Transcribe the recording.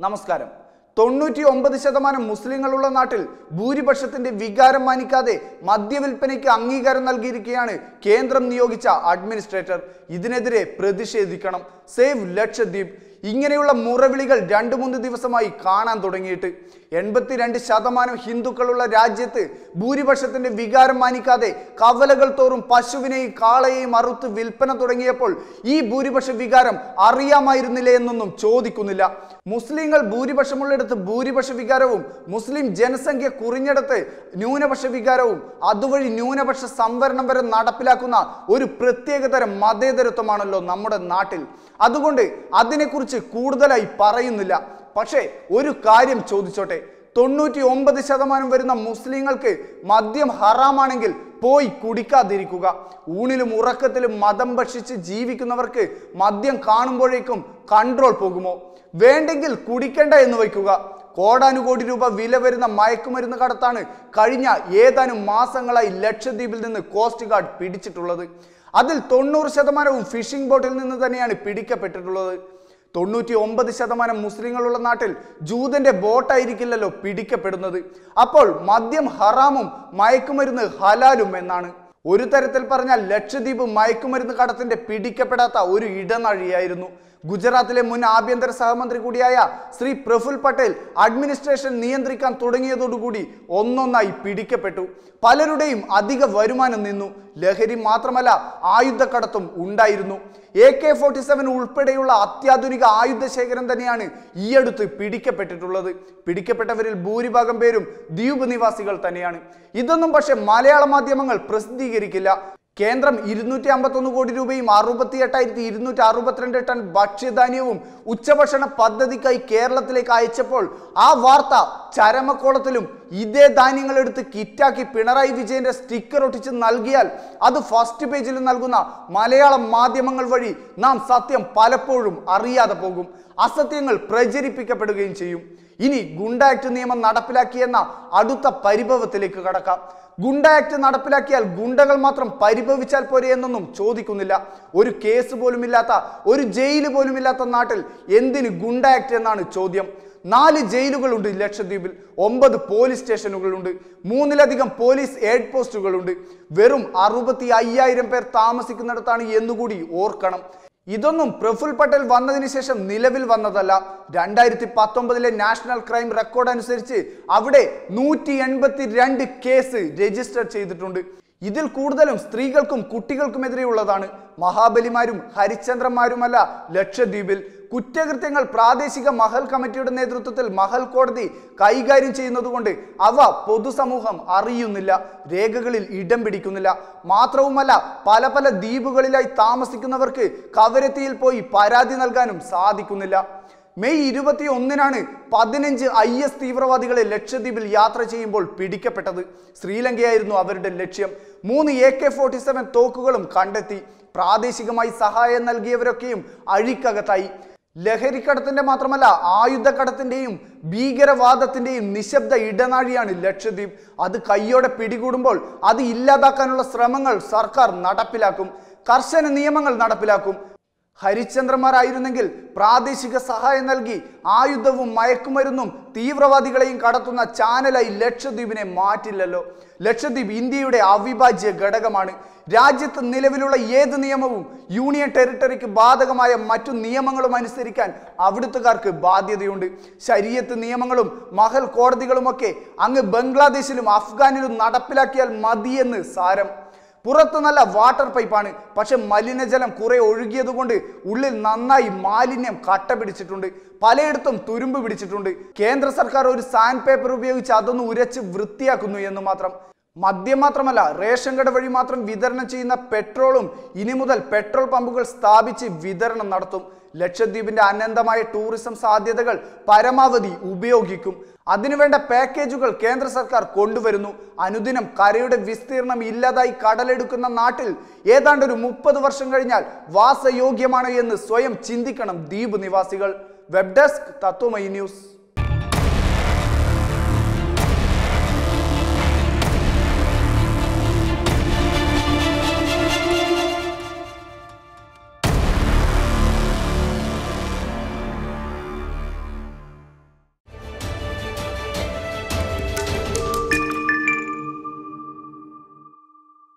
നമസ്കാരം തൊണ്ണൂറ്റി ഒമ്പത് ശതമാനം മുസ്ലിങ്ങളുള്ള നാട്ടിൽ ഭൂരിപക്ഷത്തിന്റെ വികാരം മാനിക്കാതെ മദ്യവിൽപ്പനയ്ക്ക് അംഗീകാരം നൽകിയിരിക്കുകയാണ് കേന്ദ്രം നിയോഗിച്ച അഡ്മിനിസ്ട്രേറ്റർ ഇതിനെതിരെ പ്രതിഷേധിക്കണം സേവ് ലക്ഷദ്വീപ് ഇങ്ങനെയുള്ള മുറവിളികൾ രണ്ടു മൂന്ന് ദിവസമായി കാണാൻ തുടങ്ങിയിട്ട് എൺപത്തിരണ്ട് ശതമാനം ഹിന്ദുക്കളുള്ള രാജ്യത്ത് ഭൂരിപക്ഷത്തിന്റെ വികാരം മാനിക്കാതെ കവലകൾ തോറും പശുവിനെയും കാളയെയും അറുത്ത് വിൽപ്പന തുടങ്ങിയപ്പോൾ ഈ ഭൂരിപക്ഷ വികാരം അറിയാമായിരുന്നില്ലേ എന്നൊന്നും ചോദിക്കുന്നില്ല മുസ്ലിങ്ങൾ ഭൂരിപക്ഷമുള്ളിടത്ത് ഭൂരിപക്ഷ വികാരവും മുസ്ലിം ജനസംഖ്യ കുറഞ്ഞിടത്ത് ന്യൂനപക്ഷ വികാരവും അതുവഴി ന്യൂനപക്ഷ സംവരണം വരെ നടപ്പിലാക്കുന്ന ഒരു പ്രത്യേകതരം മതേതരത്വമാണല്ലോ നമ്മുടെ നാട്ടിൽ അതുകൊണ്ട് അതിനെക്കുറിച്ച് കൂടുതലായി പറയുന്നില്ല പക്ഷേ ഒരു കാര്യം ചോദിച്ചോട്ടെ തൊണ്ണൂറ്റി ഒമ്പത് ശതമാനം വരുന്ന മുസ്ലിങ്ങൾക്ക് മദ്യം ഹറാമാണെങ്കിൽ പോയി കുടിക്കാതിരിക്കുക ഊണിലും ഉറക്കത്തിലും മതം ഭക്ഷിച്ച് ജീവിക്കുന്നവർക്ക് മദ്യം കാണുമ്പോഴേക്കും കൺട്രോൾ പോകുമോ വേണ്ടെങ്കിൽ കുടിക്കേണ്ട എന്ന് വയ്ക്കുക കോടാനുകോടി രൂപ വില വരുന്ന മയക്കുമരുന്ന് കടത്താണ് കഴിഞ്ഞ ഏതാനും മാസങ്ങളായി ലക്ഷദ്വീപിൽ നിന്ന് കോസ്റ്റ് ഗാർഡ് പിടിച്ചിട്ടുള്ളത് അതിൽ തൊണ്ണൂറ് ശതമാനവും ഫിഷിംഗ് ബോട്ടിൽ നിന്ന് തന്നെയാണ് പിടിക്കപ്പെട്ടിട്ടുള്ളത് തൊണ്ണൂറ്റി ഒമ്പത് ശതമാനം മുസ്ലിങ്ങളുള്ള നാട്ടിൽ ജൂതന്റെ ബോട്ടായിരിക്കില്ലല്ലോ പിടിക്കപ്പെടുന്നത് അപ്പോൾ മദ്യം ഹറാമും മയക്കുമരുന്ന് ഹലാലും എന്നാണ് ഒരു തരത്തിൽ പറഞ്ഞാൽ ലക്ഷദ്വീപ് മയക്കുമരുന്ന് കടത്തിന്റെ പിടിക്കപ്പെടാത്ത ഒരു ഇടനാഴിയായിരുന്നു ഗുജറാത്തിലെ മുൻ ആഭ്യന്തര സഹമന്ത്രി കൂടിയായ ശ്രീ പ്രഫുൽ പട്ടേൽ അഡ്മിനിസ്ട്രേഷൻ നിയന്ത്രിക്കാൻ തുടങ്ങിയതോടുകൂടി ഒന്നൊന്നായി പിടിക്കപ്പെട്ടു പലരുടെയും അധിക വരുമാനം നിന്നു ലഹരി മാത്രമല്ല ആയുധക്കടത്തും ഉണ്ടായിരുന്നു എ കെ ഫോർട്ടി സെവൻ ഉൾപ്പെടെയുള്ള അത്യാധുനിക ആയുധ ശേഖരം തന്നെയാണ് ഈയടുത്ത് പിടിക്കപ്പെട്ടിട്ടുള്ളത് പിടിക്കപ്പെട്ടവരിൽ ഭൂരിഭാഗം പേരും ദ്വീപ് നിവാസികൾ തന്നെയാണ് ഇതൊന്നും പക്ഷെ മലയാള മാധ്യമങ്ങൾ പ്രസിദ്ധീകരിക്കില്ല കേന്ദ്രം ഇരുന്നൂറ്റി അമ്പത്തൊന്ന് കോടി രൂപയും അറുപത്തി എട്ടായിരത്തി ഇരുന്നൂറ്റി അറുപത്തിരണ്ട് ടൺ ഭക്ഷ്യധാന്യവും ഉച്ചഭക്ഷണ പദ്ധതിക്കായി കേരളത്തിലേക്ക് അയച്ചപ്പോൾ ആ വാർത്ത ചരമക്കോളത്തിലും ഇതേ ധാന്യങ്ങൾ എടുത്ത് കിറ്റാക്കി പിണറായി വിജയന്റെ സ്റ്റിക്കർ ഒട്ടിച്ച് നൽകിയാൽ അത് ഫസ്റ്റ് പേജിൽ നൽകുന്ന മലയാള മാധ്യമങ്ങൾ വഴി നാം സത്യം പലപ്പോഴും അറിയാതെ പോകും അസത്യങ്ങൾ പ്രചരിപ്പിക്കപ്പെടുകയും ചെയ്യും ഇനി ഗുണ്ട ആക്ട് നിയമം നടപ്പിലാക്കിയെന്ന അടുത്ത പരിഭവത്തിലേക്ക് കടക്കാം ഗുണ്ട ആക്ട് നടപ്പിലാക്കിയാൽ ഗുണ്ടകൾ മാത്രം പരിഭവിച്ചാൽ പോരെ എന്നൊന്നും ചോദിക്കുന്നില്ല ഒരു കേസ് പോലും ഇല്ലാത്ത ഒരു ജയിൽ പോലും ഇല്ലാത്ത നാട്ടിൽ എന്തിന് ഗുണ്ട ആക്ട് എന്നാണ് ചോദ്യം നാല് ജയിലുകളുണ്ട് ലക്ഷദ്വീപിൽ ഒമ്പത് പോലീസ് സ്റ്റേഷനുകളുണ്ട് മൂന്നിലധികം പോലീസ് എയ്ഡ് പോസ്റ്റുകളുണ്ട് വെറും അറുപത്തി അയ്യായിരം പേർ താമസിക്കുന്നിടത്താണ് എന്നുകൂടി ഓർക്കണം ഇതൊന്നും പ്രഫുൽ പട്ടേൽ വന്നതിന് ശേഷം നിലവിൽ വന്നതല്ല രണ്ടായിരത്തി പത്തൊമ്പതിലെ നാഷണൽ ക്രൈം റെക്കോർഡ് അനുസരിച്ച് അവിടെ നൂറ്റി എൺപത്തി രണ്ട് കേസ് രജിസ്റ്റർ ചെയ്തിട്ടുണ്ട് ഇതിൽ കൂടുതലും സ്ത്രീകൾക്കും കുട്ടികൾക്കുമെതിരെയുള്ളതാണ് മഹാബലിമാരും ഹരിചന്ദ്രന്മാരുമല്ല ലക്ഷദ്വീപിൽ കുറ്റകൃത്യങ്ങൾ പ്രാദേശിക മഹൽ കമ്മിറ്റിയുടെ നേതൃത്വത്തിൽ മഹൽ കോടതി കൈകാര്യം ചെയ്യുന്നതുകൊണ്ട് അവ പൊതുസമൂഹം അറിയുന്നില്ല രേഖകളിൽ ഇടം പിടിക്കുന്നില്ല മാത്രവുമല്ല പല പല ദ്വീപുകളിലായി താമസിക്കുന്നവർക്ക് കവരത്തിയിൽ പോയി പരാതി നൽകാനും സാധിക്കുന്നില്ല മെയ് ഇരുപത്തി ഒന്നിനാണ് പതിനഞ്ച് ഐ എസ് തീവ്രവാദികളെ ലക്ഷദ്വീപിൽ യാത്ര ചെയ്യുമ്പോൾ പിടിക്കപ്പെട്ടത് ശ്രീലങ്കയായിരുന്നു അവരുടെ ലക്ഷ്യം മൂന്ന് എ കെ ഫോർട്ടി സെവൻ തോക്കുകളും കണ്ടെത്തി പ്രാദേശികമായി സഹായം നൽകിയവരൊക്കെയും അഴിക്കകത്തായി ലഹരിക്കടത്തിന്റെ മാത്രമല്ല ആയുധക്കടത്തിന്റെയും ഭീകരവാദത്തിന്റെയും നിശബ്ദ ഇടനാഴിയാണ് ലക്ഷദ്വീപ് അത് കയ്യോടെ പിടികൂടുമ്പോൾ അത് ഇല്ലാതാക്കാനുള്ള ശ്രമങ്ങൾ സർക്കാർ നടപ്പിലാക്കും കർശന നിയമങ്ങൾ നടപ്പിലാക്കും ഹരിചന്ദ്രന്മാരായിരുന്നെങ്കിൽ പ്രാദേശിക സഹായം നൽകി ആയുധവും മയക്കുമരുന്നും തീവ്രവാദികളെയും കടത്തുന്ന ചാനലായി ലക്ഷദ്വീപിനെ മാറ്റില്ലല്ലോ ലക്ഷദ്വീപ് ഇന്ത്യയുടെ അവിഭാജ്യ ഘടകമാണ് രാജ്യത്ത് നിലവിലുള്ള ഏത് നിയമവും യൂണിയൻ ടെറിട്ടറിക്ക് ബാധകമായ മറ്റു നിയമങ്ങളും അനുസരിക്കാൻ അവിടുത്തുകാർക്ക് ബാധ്യതയുണ്ട് ശരീരത്ത് നിയമങ്ങളും മഹൽ കോടതികളുമൊക്കെ അങ്ങ് ബംഗ്ലാദേശിലും അഫ്ഗാനിലും നടപ്പിലാക്കിയാൽ മതിയെന്ന് സാരം പുറത്ത് നല്ല വാട്ടർ പൈപ്പാണ് പക്ഷെ മലിനജലം കുറെ ഒഴുകിയതുകൊണ്ട് ഉള്ളിൽ നന്നായി മാലിന്യം കട്ട പിടിച്ചിട്ടുണ്ട് പലയിടത്തും തുരുമ്പ് പിടിച്ചിട്ടുണ്ട് കേന്ദ്ര സർക്കാർ ഒരു സാൻഡ് പേപ്പർ ഉപയോഗിച്ച് അതൊന്ന് ഉരച്ച് വൃത്തിയാക്കുന്നു എന്ന് മാത്രം മദ്യം മാത്രമല്ല റേഷൻ കട വഴി മാത്രം വിതരണം ചെയ്യുന്ന പെട്രോളും ഇനി മുതൽ പെട്രോൾ പമ്പുകൾ സ്ഥാപിച്ച് വിതരണം നടത്തും ലക്ഷദ്വീപിന്റെ അനന്തമായ ടൂറിസം സാധ്യതകൾ പരമാവധി ഉപയോഗിക്കും അതിനുവേണ്ട പാക്കേജുകൾ കേന്ദ്ര സർക്കാർ കൊണ്ടുവരുന്നു അനുദിനം കരയുടെ വിസ്തീർണം ഇല്ലാതായി കടലെടുക്കുന്ന നാട്ടിൽ ഏതാണ്ട് ഒരു മുപ്പത് വർഷം കഴിഞ്ഞാൽ വാസയോഗ്യമാണ് എന്ന് സ്വയം ചിന്തിക്കണം ദ്വീപ് നിവാസികൾ വെബ് ഡെസ്ക് തത്വമയി ന്യൂസ്